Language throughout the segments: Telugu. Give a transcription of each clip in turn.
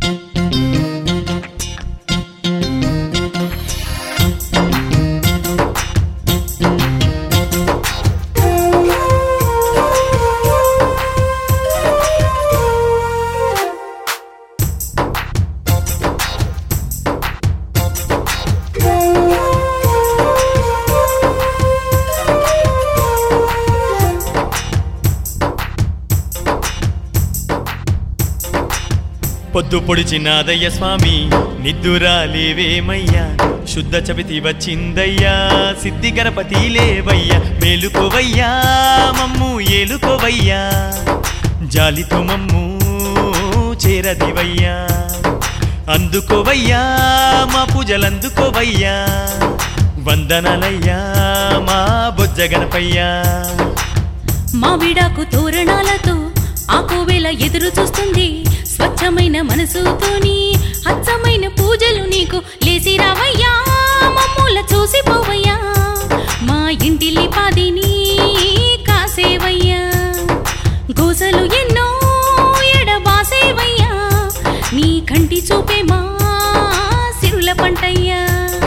పొద్దు పొడిచినాదయ్య స్వామి నిద్దురాలేవేమయ్యా శుద్ధ చవితి వచ్చిందయ్యా సిద్ధి గణపతి లేవయ్యా మేలుకోవయ్యా మమ్ము ఏలుకోవయ్యా జాలితో మమ్ము చేరదివయ్యా అందుకోవయ్యా మా పూజలందుకోవయ్యా వందనాలయ్యా మా బొజ్జ గణపయ్యా మావిడాకు తోరణాలతో ఆ కోవెల ఎదురు చూస్తుంది స్వచ్ఛమైన మనసుతోని అచ్చమైన పూజలు నీకు లేసి రావయ్యా మమ్ముల చూసిపోవయ్యా మా ఇంటిలి పాదిని కాసేవయ్యా గోసలు ఎన్నో ఎడబాసేవయ్యా నీ కంటి చూపే మా సిరుల పంటయ్యా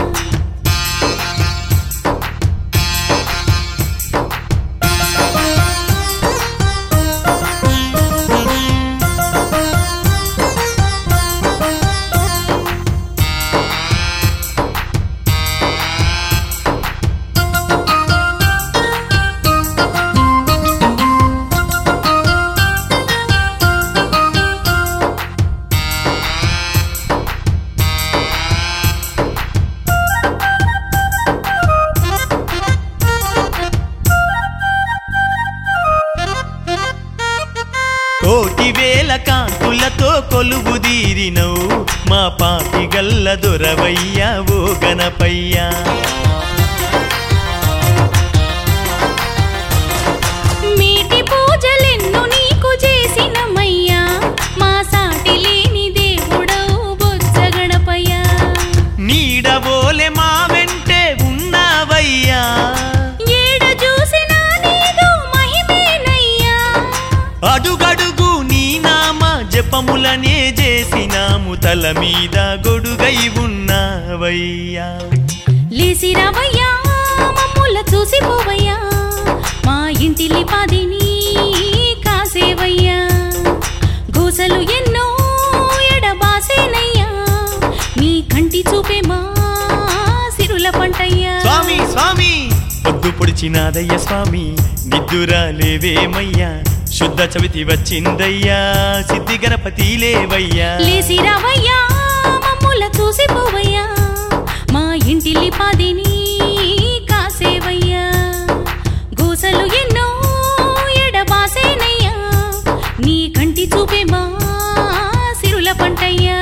కోటి వేల కాంతులతో కొలువు దీరినవు మా పాటి గల్ల దొరవయ్యా ఓ గణపయ్యా మీటి పూజలెన్ను నీకు చేసినమయ్యా మా సాటి లేని దేవుడవు బొజ్జ గణపయ్యా నీడవోలె మా వెంటే ఉన్నావయ్యా ఏడ చూసినా నీదు మహిమేనయ్యా అడుగడుగు నీ నామ జపములనే చేసినాము తల మీద గొడుగై ఉన్నావయ్యా లేసి రావయ్యా మమ్ముల చూసిపోవయ్యా మా ఇంటిలి పాదిని కాసేవయ్యా గోసలు ఎన్నో ఎడబాసేనయ్యా నీ కంటి చూపే మా సిరుల పంటయ్యా స్వామి స్వామి పొద్దు పొడిచినాదయ్య స్వామి నిద్దురాలేవేమయ్యా శుద్ధ చవితి వచ్చిందయ్యా సిద్ధి గణపతి లేవయ్యా లేసి రావయ్యా మమ్ముల చూసిపోవయ్యా మా ఇంటిలి పాదిని కాసేవయ్యా గోసలు ఎన్నో ఎడబాసేనయ్యా నీ కంటి చూపే మా సిరుల పంటయ్యా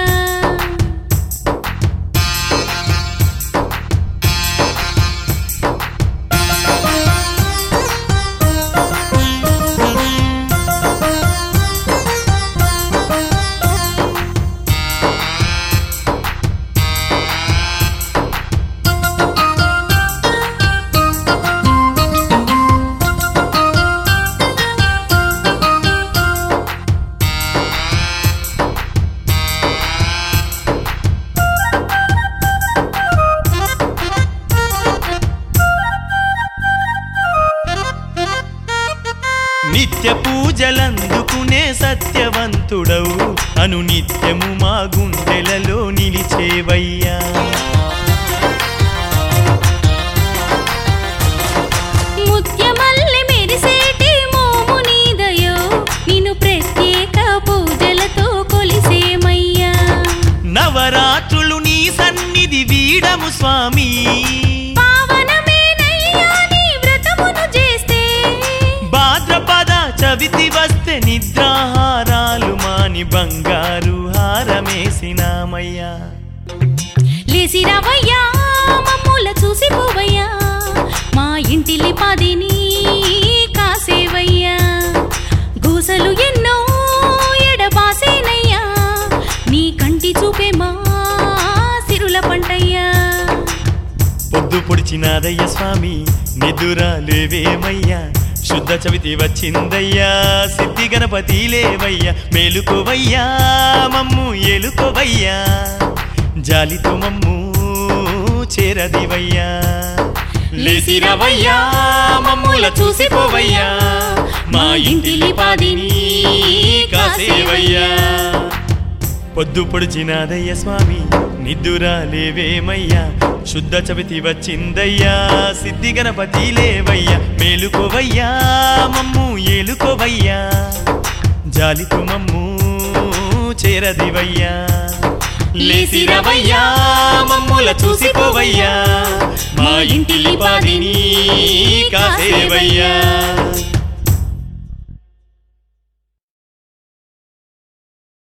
నిత్య పూజలందుకునే సత్యవంతుడవు అను నిత్యము మా గుండెలలో నిలిచేవయ్యా ముత్యమల్లె మెరిసేటి మోము నీదయో నిన్ను ప్రత్యేక పూజలతో కొలిసేమయ్యా నవరాత్రులు నీ సన్నిధి వీడము స్వామి పావనమేనయ్యా నీ వ్రతమును చేస్తే భాద్రపద చవితి వస్తే నిద్రాహారాలు మాని బంగారు హారమేసినామయ్యా లేసి రావయ్యా మమ్ముల చూసిపోవయ్యా మా ఇంటిలి పాదిని కాసేవయ్యా గోసలు ఎన్నో ఎడబాసేనయ్యా నీ కంటి చూపే మా సిరుల పంటయ్యా పొద్దు పొడిచినాదయ్య స్వామి నిదురాలేవేమయ్యా శుద్ధ చవితి వచ్చిందయ్యా సిద్ధి గణపతి లేవయ్యా మేలుకోవయ్యా మమ్ము ఏలుకోవయ్యా జాలితో మమ్ము చేరదివయ్యా లేసిరవయ్యా మమ్ముల చూసిపోవయ్యా మా ఇంటిలి పాదిని కాసేవయ్యా పొద్దు పొడిచినాదయ్య స్వామి నిద్దురా లేవేమయ్యా శుద్ధ చవితి వచ్చిందయ్యా సిద్ధి గణపతి లేవయ్యా మేలుకోవయ్యా మమ్ము ఏలుకోవయ్యా జాలితో మమ్ము చేరదివయ్యా లేసిరవయ్యా మమ్ముల చూసిపోవయ్యా మా ఇంటిలి పాదిని కాసేవయ్యా